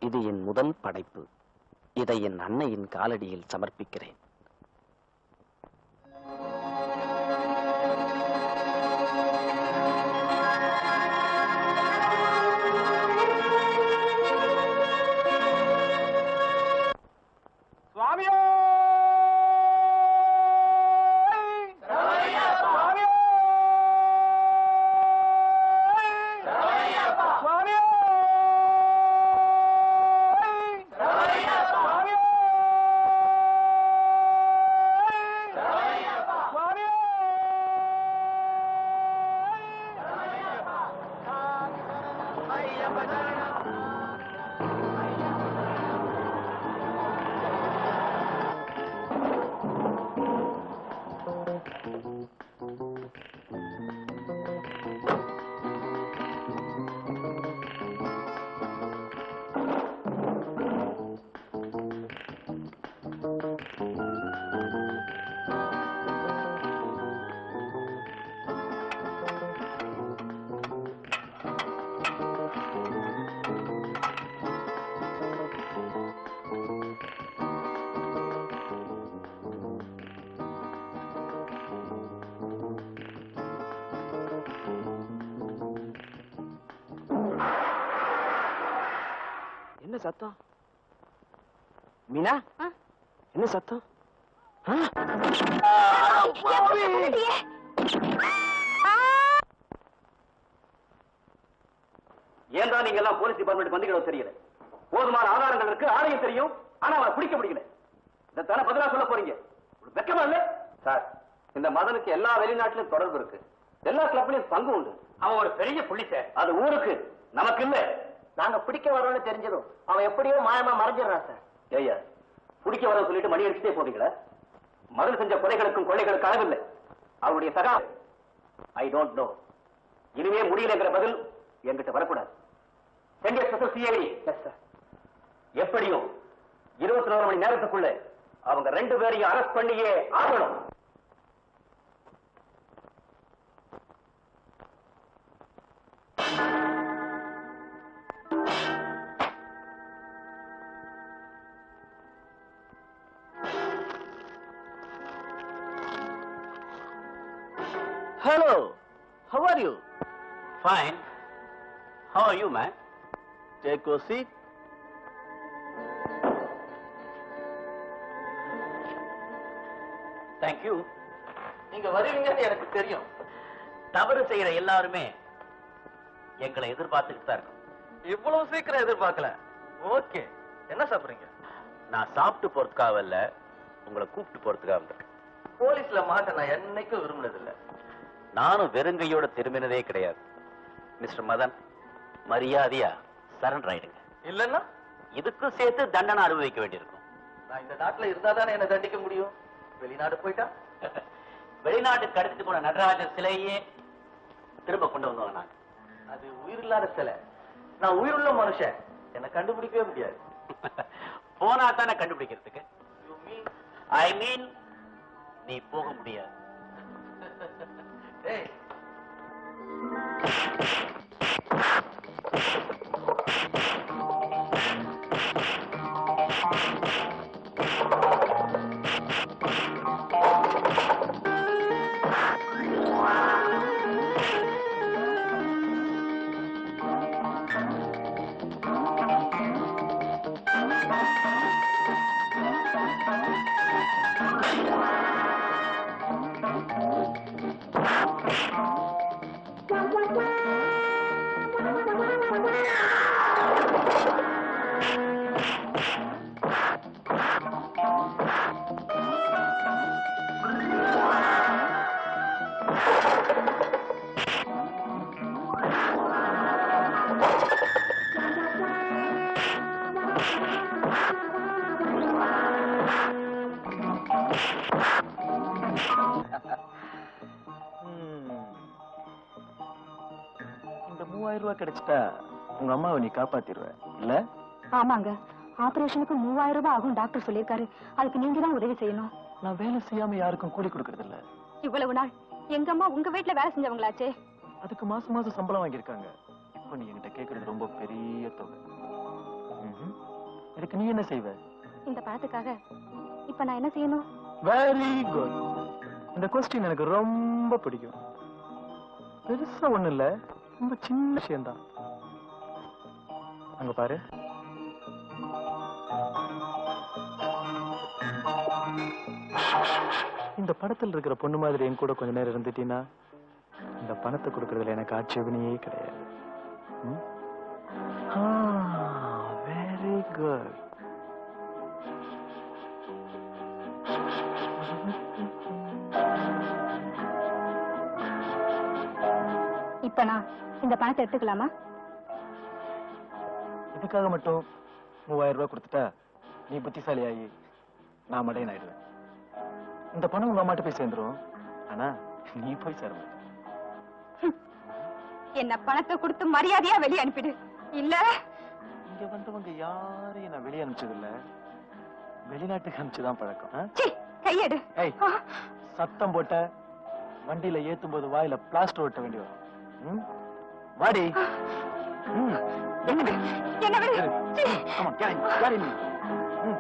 இது என் முதல் படைப்பு இதை என் அன்னையின் காலடியில் சமர்ப்பிக்கிறேன் சுவாமியோ சுவாமியோ சுவாமியோ சுவாமியோ சுவாமியோ என்ன சத்தம் மீனா என்ன சத்தம் ஆ? ஏன் தான் நீங்க எல்லாம் போலீஸ் டிபார்ட்மெண்ட் வந்தீங்களோ தெரியல போதுமான ஆதாரங்கள் இருக்கு ஆணையம் தெரியும் ஆனா அவனை பிடிக்க முடியல இதைத்தானே பதிலா சொல்ல போறீங்க ஒரு வெக்கமா இல்ல சார் இந்த மதனுக்கு எல்லா வெளிநாட்டிலும் தொடர்பு இருக்கு எல்லா கிளப்லயும் பங்கு உண்டு அவன் ஒரு பெரிய புள்ளி சார் அது ஊருக்கு நமக்கு இல்ல நாங்க பிடிக்க வரோம்னு தெரிஞ்சதும் அவன் எப்படியோ மாயமா மறைஞ்சிடறான் சார் ஐயா பிடிக்க வர சொல்லிட்டு மணி அடிச்சுட்டே போறீங்களா மதன் செஞ்ச கொலைகளுக்கும் கொள்ளைகளுக்கும் அளவில்லை அவருடைய சகா ஐ டோன்ட் நோ இனிமே முடியலங்கிற பதில் என்கிட்ட வரக்கூடாது சென்ட் ஸ்பெஷல் சிஐடி எப்படியும் இருபத்தி நாலு மணி நேரத்துக்குள்ள அவங்க ரெண்டு பேரையும் அரெஸ்ட் பண்ணியே ஆகணும் Hello. How are you? Fine. How are you, man? Take a seat. Thank you. நீங்க வருவீங்கன்னு எனக்கு தெரியும் தவறு செய்யற எல்லாருமே எங்களை எதிர்பார்த்துக்கிட்டு தான் இருக்கும் இவ்வளவு சீக்கிரம் எதிர்பார்க்கல ஓகே என்ன சாப்பிடுறீங்க நான் சாப்பிட்டு போறதுக்காக இல்ல உங்களை கூப்பிட்டு போறதுக்காக வந்திருக்கேன் போலீஸ்ல மாட்ட நான் என்னைக்கும் விரும்பினதில்ல நானும் வெறுங்கையோட திரும்பினதே கிடையாது மிஸ்டர் மதன் மரியாதையா சரண்டர் ஆயிடுங்க இல்லன்னா இதுக்கும் சேர்த்து தண்டனை அனுபவிக்க வேண்டியிருக்கும் நான் இந்த நாட்டுல இருந்தா தானே என்ன தண்டிக்க முடியும் வெளிநாடு போயிட்டா வெளிநாட்டுக்கு கடத்திட்டு போன நடராஜர் சிலையே திரும்ப கொண்டு வந்தோம் நான் அது உயிரில்லாத சிலை நான் உயிருள்ள மனுஷன் என்ன கண்டுபிடிக்கவே முடியாது போனா தானே கண்டுபிடிக்கிறதுக்கு You mean- ஐ மீன் நீ போக முடியாது ஏய் இந்த மூவாயிரம் ரூபாய் கிடைச்சிட்டா உங்க அம்மாவை நீ காப்பாத்திடுவ இல்ல ஆமாங்க ஆபரேஷனுக்கு மூவாயிரம் ரூபாய் ஆகும் டாக்டர் சொல்லியிருக்காரு அதுக்கு நீங்க தான் உதவி செய்யணும் நான் வேலை செய்யாம யாருக்கும் கூலி கொடுக்கறது இல்ல இவ்வளவு நாள் எங்க அம்மா உங்க வீட்டுல வேலை செஞ்சவங்களாச்சே அதுக்கு மாசம் மாசம் சம்பளம் வாங்கியிருக்காங்க இப்போ நீ என்கிட்ட கேக்குறது ரொம்ப பெரிய தொகை ம்ஹும். இதுக்கு நீ என்ன செய்வ இந்த பணத்துக்காக இப்ப நான் என்ன செய்யணும் வெரி குட் இந்த கொஸ்டின் எனக்கு ரொம்ப பிடிக்கும் பெருசா ஒண்ணு இல்ல ரொம்ப சின்ன விஷயம்தான் அங்க பாரு இந்த படத்துல இருக்கிற பொண்ணு மாதிரி என் கூட கொஞ்ச நேரம் இருந்துட்டீன்னா இந்த பணத்தை கொடுக்கறதுல எனக்கு ஆட்சேபனையே கிடையாது வெரி குட் இப்ப நான் இந்த பணத்தை எடுத்துக்கலாமா இதுக்காக மட்டும் மூவாயிரம் ரூபாய் கொடுத்துட்டா நீ புத்திசாலியாகி நான் மடையன் ஆயிடுவேன் இந்த பணம் உங்க அம்மாட்ட போய் சேர்ந்துரும் ஆனா நீ போய் சேர மாட்ட. என்ன பணத்தை கொடுத்து மரியாதையா வெளியே அனுப்பிடு இல்ல இங்க வந்தவங்க யாரையும் நான் வெளியே அனுப்பிச்சது இல்ல வெளிநாட்டுக்கு அனுப்பிச்சுதான் பழக்கம் ஆ? சீ, கையெடு ஏய் சத்தம் போட்ட வண்டியில ஏத்தும் போது வாயில பிளாஸ்டர் ஒட்ட வேண்டி வரும் ம்? வாடி ம். என்ன விடு என்ன விடு சரி. சீ. Come on, get in, get in. ம்.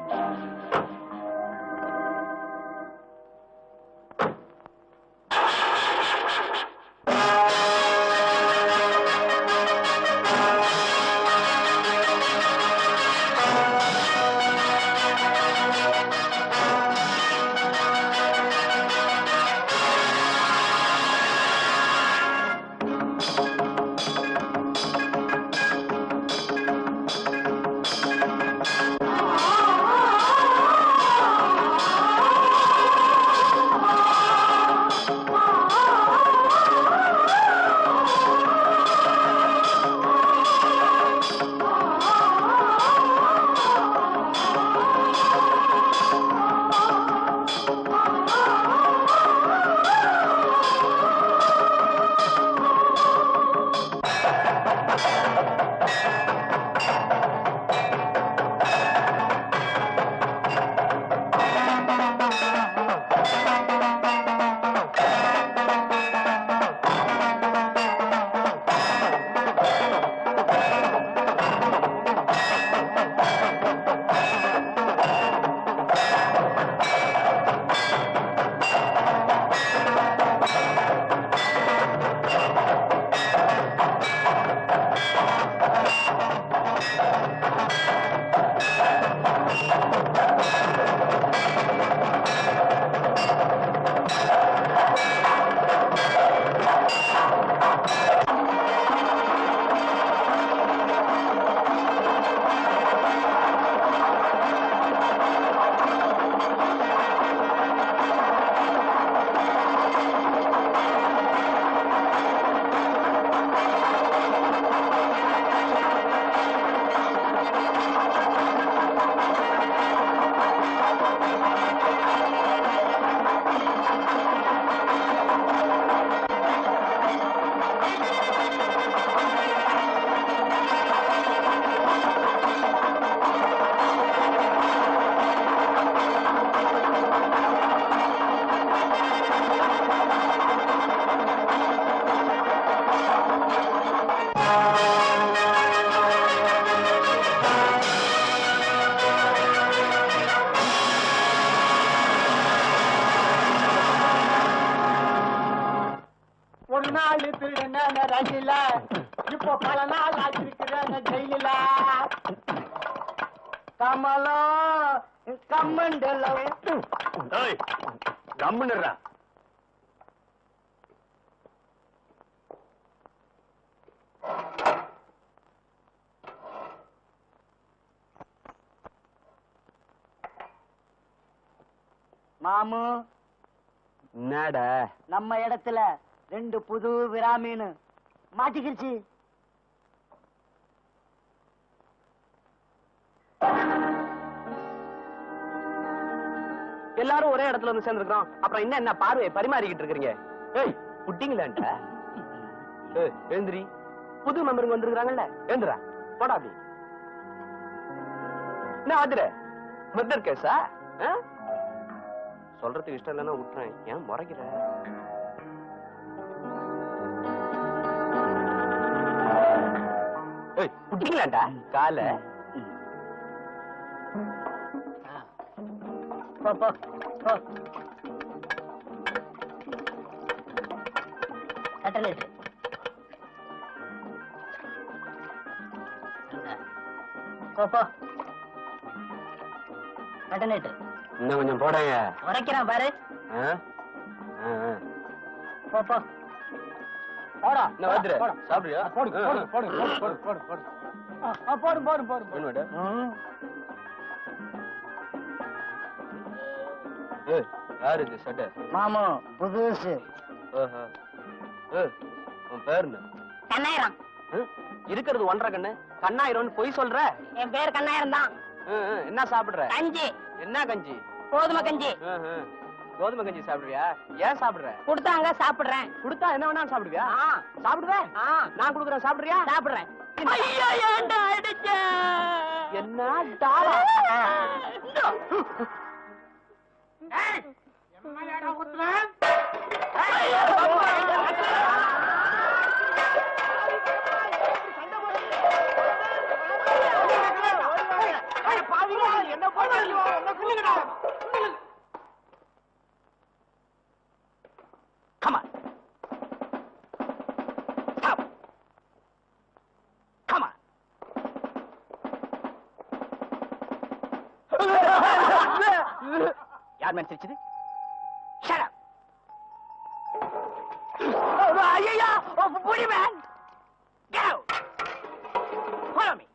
ஒரு நாள் திருடன ரயில இப்போ பல நாள் ஆச்சிருக்கிறேன் ஜெயில கமலம் கம்மண்டலம் கம்முன்னுறா மாமு என்னடா நம்ம இடத்துல ரெண்டு புது விராமீன் மாட்டிக்கிருச்சு எல்லாரும் ஒரே இடத்துல வந்து சேர்ந்துருக்கோம் அப்புறம் என்ன என்ன பார்வையை பரிமாறிக்கிட்டு இருக்கீங்க ஏய் புட்டிங்களான்டா ஏய் எழுந்திரி புது மெம்பருங்க வந்திருக்காங்கல்ல எழுந்துடா போடா அப்படி என்ன ஆதுர மர்டர் கேஸா சொல்றதுக்கு இஷ்டம் இல்லைன்னா விட்டுறேன் ஏன் முறைக்கிற ஏய் புட்டிங்களான்டா கால போ போ போ கட்டலேட்டு போ போ கட்டலேட்டு இன்னும் கொஞ்சம் போடாங்க உரைக்கிறான் பாரு ஆ? ஆ, ஆ. போ போ போடா இன்னும் வந்துரு. போடா. சாப்பிடுறியா? போடு ஆ, போடு ஆ. போடு போடு போடு போடு போடு ஆ, ஆ, போடு போடு போடு போடு என்ன வேண்டு? ம். ஏய், யாரு இது சட்டை மாமா புதுசு ஓஹோ. ஏய், உன் பேர் என்ன கண்ணாயிரம் ஆ? இருக்கிறது ஒன்றரை கண்ணு கண்ணாயிரம்னு பொய் சொல்ற என் பேர் கண்ணாயிரம் தான் ஆ, ஆ, என்ன சாப்பிடுற கஞ்சி என்ன கஞ்சி கோதுமை கஞ்சி ஆ, ஆ. கோதுமை கஞ்சி சாப்பிடுறியா ஏன் சாப்பிடுற கொடுத்தாங்க சாப்பிடுறேன் கொடுத்தா என்ன வேணாலும் சாப்பிடுவியா ஆ. சாப்பிடுவேன் ஆ நான் கொடுக்குறேன் சாப்பிடுறியா சாப்பிடுறேன் ஐயோ ஏன்டா அடிச்ச என்ன டாலா Come on. Stop. Come on. யார் மேன் சிரிச்சது Shut up. ஐயா புடி man Get out. Follow me.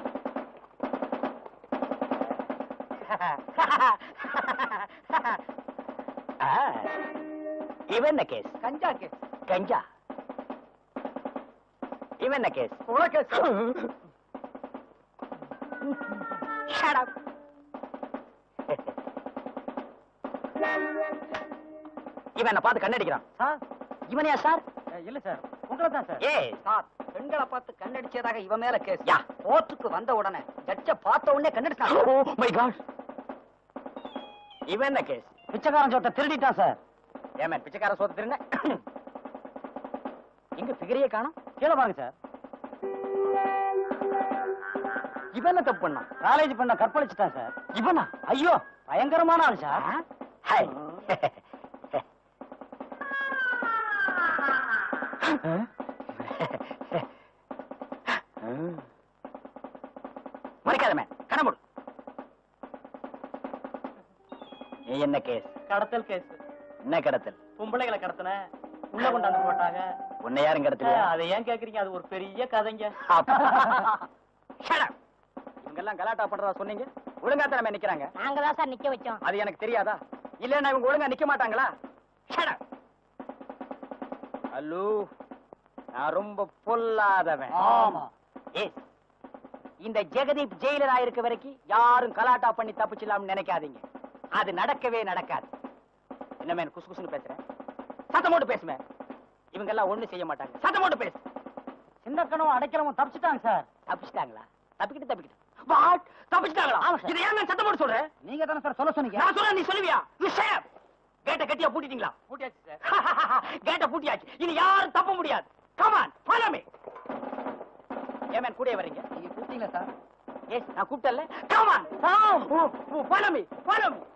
ah, இவன் என்ன கேஸ் கஞ்சா கேஸ் கஞ்சா இவன் என்ன கேஸ் உன கேஸ் Shut up. இவன் என்ன பார்த்து கண்ணடிக்கிறான் சார் இவனையா சார் இல்ல சார் உங்களை தான் சார் ஏ சார் பெண்களை பார்த்து கண்ணடிச்சதாக இவன் மேல கேஸ் யா. கோர்ட்டுக்கு வந்த உடனே ஜட்ஜ பார்த்த உடனே கண்ணடிச்சான் ஓ மை காட் இவன் என்ன கேஸ் பிச்சைக்காரன் சொத்தை திருடிட்டான் சார் ஏமன் பிச்சைக்கார சோத்து திருந்த இங்க பிகரையே காணோம் கீழே பாருங்க சார் இவன் என்ன தப்பு பண்ணான் காலேஜ் பண்ண கற்பழிச்சுட்டான் சார் இவனா ஐயோ பயங்கரமான ஆள் சார் ஹாய் மறைக்காத மேன் கணமுடு நீ என்ன கேஸ் கடத்தல் கேஸ் என்ன கடத்தல் பொம்பளைகளை கடத்தின உள்ள கொண்டாந்து போட்டாங்க உன்னை யாரும் கடத்தலையா அதை ஏன் கேக்குறீங்க அது ஒரு பெரிய கதைங்க இவங்க எல்லாம் கலாட்டா பண்றதா சொன்னீங்க ஒழுங்கா தானே நிக்கிறாங்க நாங்க தான் சார் நிக்க வச்சோம் அது எனக்கு தெரியாதா இல்லன்னா இவங்க ஒழுங்கா நிக்க மாட்டாங்களா ஹலோ நான் ரொம்ப பொல்லாதவன் ஆமா ஏய், இந்த ஜெகதீப் ஜெயிலரா இருக்க வரைக்கும் யாரும் கலாட்டா பண்ணி தப்பிச்சிடலாம்னு நினைக்காதீங்க அது நடக்கவே நடக்காது என்ன மேன் குசு குசுன்னு பேசுறேன் சத்தம் போட்டு பேசுமே இவங்க எல்லாம் ஒண்ணு செய்ய மாட்டாங்க சத்தம் போட்டு பேசு சின்ன கனவு அடைக்கிறவன் தப்பிச்சிட்டாங்க சார் தப்பிச்சிட்டாங்களா தப்பிக்கிட்டு தப்பிக்கிட்டு வாட் தப்பிச்சிட்டாங்களா ஆமா சார். இதை ஏன் நான் சத்தம் போட்டு சொல்றேன் நீங்க தானே சார் சொல்ல சொன்னீங்க நான் சொல்றேன் நீ சொல்லுவியா யூ ஷட் கேட்ட கட்டியா பூட்டிட்டீங்களா பூட்டியாச்சு சார் கேட்ட பூட்டியாச்சு இனி யாரும் தப்ப முடியாது கமான் ஃபாலோ மீ ஏமேன் கூடயே வரீங்க நீங்க கூப்பிட்டீங்களா சார் எஸ் நான் கூப்பிட்டல come on follow me follow me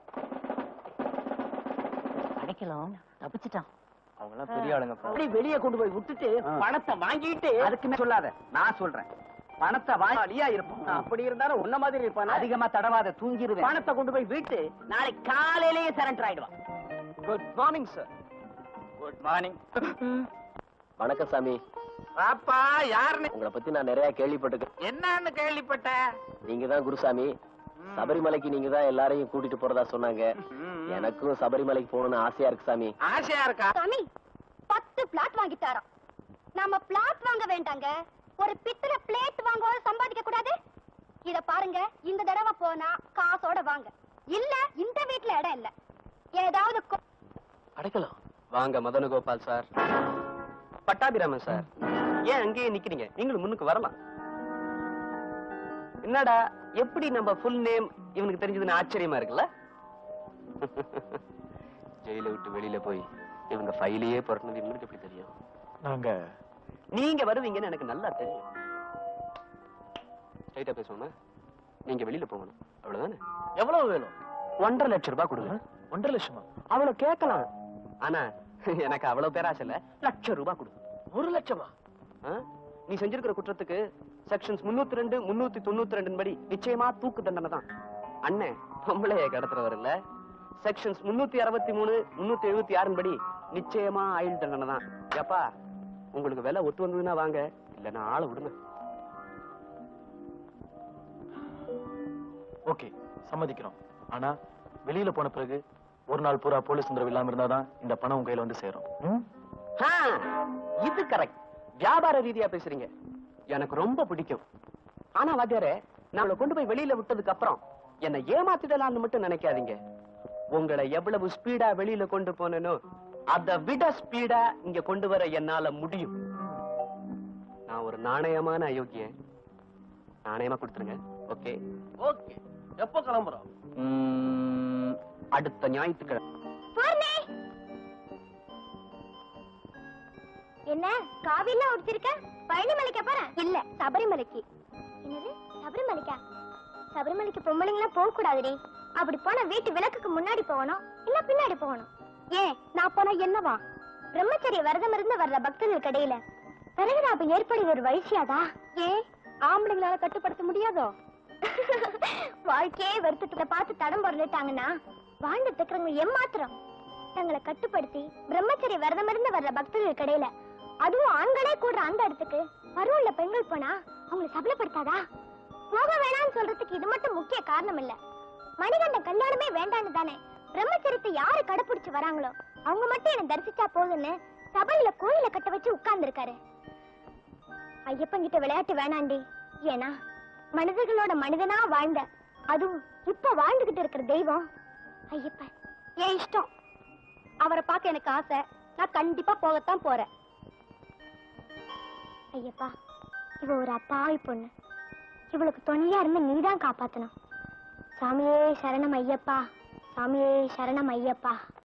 அடைக்கலாம் தப்பிச்சிட்டான் அவங்க எல்லாம் பெரிய ஆளுங்க அப்படி வெளியே கொண்டு போய் விட்டுட்டு பணத்தை வாங்கிட்டு அதுக்குமே சொல்லாத நான் சொல்றேன் பணத்தை வாங்கியா இருப்போம் அப்படி இருந்தாலும் உன்ன மாதிரி இருப்பான் அதிகமா தடவாத தூங்கிருவேன் பணத்தை கொண்டு போய் விட்டு நாளைக்கு காலையிலேயே சரண்டர் ஆயிடுவான் good morning sir good morning வணக்கம் சாமி பாப்பா யாருன்னு உங்களை பத்தி நான் நிறைய கேள்விப்பட்டிருக்கேன் என்னன்னு கேள்விப்பட்ட நீங்க தான் குருசாமி சபரிமலைக்கு நீங்க தான் எல்லாரையும் கூட்டிட்டு போறதா சொன்னாங்க எனக்கும் சபரிமலைக்கு போகணும்னு ஆசையா இருக்கு சாமி ஆசையா இருக்கா சாமி பத்து பிளாட் வாங்கிட்டாராம் நாம பிளாட் வாங்க வேண்டாங்க ஒரு பித்தளை பிளேட் வாங்குவது சம்பாதிக்க கூடாது இத பாருங்க இந்த தடவை போனா காசோட வாங்க இல்ல இந்த வீட்ல இடம் இல்ல ஏதாவது கொ- அடைக்கலாம் வாங்க மதனகோபால் சார் பட்டாபிராமன் சார் ஏன் அங்கேயே நிக்கிறீங்க நீங்களும் முன்னுக்கு வரலாம் என்னடா எப்படி நம்ம ஃபுல் நேம் இவனுக்கு தெரிஞ்சதுன்னு ஆச்சரியமா இருக்குல்ல ஜெயில விட்டு வெளியில போய் இவங்க ஃபைலையே புரட்டினது இவனுக்கு எப்படி தெரியும் நாங்க நீங்க வருவீங்கன்னு எனக்கு நல்லா தெரியும் ஸ்ட்ரைட்டா பேசுவோமா நீங்க வெளியில போகணும் அவ்வளவுதானே எவ்வளவு வேணும் ஒன்றரை லட்சம் ரூபாய் கொடுங்க ஒன்றரை லட்சமா அவ்வளவு கேட்கலாம் ஆனா எனக்கு அவ்வளவு பேராசை இல்ல லட்சம் ரூபாய் கொடு ஒரு லட்சமா ஆ? நீ செஞ்சிருக்கிற குற்றத்துக்கு செக்ஷன்ஸ் முன்னூத்தி ரெண்டு முன்னூத்தி தொண்ணூத்தி ரெண்டு படி நிச்சயமா தூக்கு தண்டனை தான் அண்ணன் பொம்பளைய கடத்துறவர் இல்ல செக்ஷன்ஸ் முன்னூத்தி அறுபத்தி மூணு முன்னூத்தி எழுபத்தி ஆறு படி நிச்சயமா ஆயுள் தண்டனை தான் ஏப்பா உங்களுக்கு விலை ஒத்து வந்ததுன்னா வாங்க இல்லைன்னா ஆளை விடுங்க ஓகே சம்மதிக்கிறோம் ஆனா வெளியில போன பிறகு ஒரு நாள் பூரா போலீஸ் தொந்தரவு இல்லாம இருந்தாதான் இந்த பணம் உங்க கையில வந்து சேரும் ம்? ஆ, இது கரெக்ட் வியாபார ரீதியா பேசுறீங்க எனக்கு ரொம்ப பிடிக்கும் ஆனா வாத்தியாரே நான் உங்களை கொண்டு போய் வெளியில விட்டதுக்கு அப்புறம் என்னை ஏமாத்திடலாம்னு மட்டும் நினைக்காதீங்க உங்களை எவ்வளவு ஸ்பீடா வெளியில கொண்டு போனேனோ அதை விட ஸ்பீடா இங்க கொண்டு வர என்னால முடியும் நான் ஒரு நாணயமான அயோக்கியன் நாணயமா கொடுத்துருங்க ஓகே ஓகே எப்போ கிளம்புறோம் ம், அடுத்த ஞாயிற்றுக்கிழமை பூர்ணி என்ன காவிலாம் உடிச்சிருக்க பழனிமலைக்கு போறேன் இல்ல சபரிமலைக்கு என்னது சபரிமலைக்கா சபரிமலைக்கு பொம்பளைங்களாம் போக கூடாதுடி அப்படி போனா வீட்டு விளக்குக்கு முன்னாடி போகணும் இல்ல பின்னாடி போகணும் ஏன் நான் போனா என்னவா பிரம்மச்சரிய விரதம் இருந்து வர்ற பக்தர்கள் கடையில பிறகு நான் அப்ப ஏற்படுகிற ஒரு வயசியாதா ஏன் ஆம்பளைங்களால கட்டுப்படுத்த முடியாதோ வாழ்க்கையே வருத்தத்துல பார்த்து தடம் பொருளிட்டாங்கன்னா வாழ்ந்துட்டு இருக்கிறவங்க ஏமாத்திரம் தங்களை கட்டுப்படுத்தி பிரம்மச்சரிய விரதம் இருந்து வர்ற பக்தர்கள் கடையில அதுவும் ஆண்களே கூடுற அந்த இடத்துக்கு பருவம்ல பெண்கள் போனா அவங்களை சபலப்படுத்தாதா போக வேணாம்னு சொல்றதுக்கு இது மட்டும் முக்கிய காரணம் இல்ல மணிகண்ட கல்யாணமே வேண்டான்னு தானே பிரம்மச்சரியத்தை யாரு கடைபிடிச்சு வராங்களோ அவங்க மட்டும் என்ன தரிசிச்சா போதுன்னு சபையில கோயில கட்ட வச்சு உட்கார்ந்து இருக்காரு ஐயப்பன் கிட்ட விளையாட்டு வேணாண்டி ஏன்னா மனிதர்களோட மனிதனா வாழ்ந்த அதுவும் இப்ப வாழ்ந்துகிட்டு இருக்கிற தெய்வம் ஐயப்பன் என் இஷ்டம் அவரை பார்க்க எனக்கு ஆசை நான் கண்டிப்பா போகத்தான் போறேன் ஐயப்பா இவ ஒரு அப்பாவி பொண்ணு இவளுக்கு துணையா இருந்து நீதான் காப்பாத்தணும் சாமியே சரணம் ஐயப்பா சாமியே சரணம் ஐயப்பா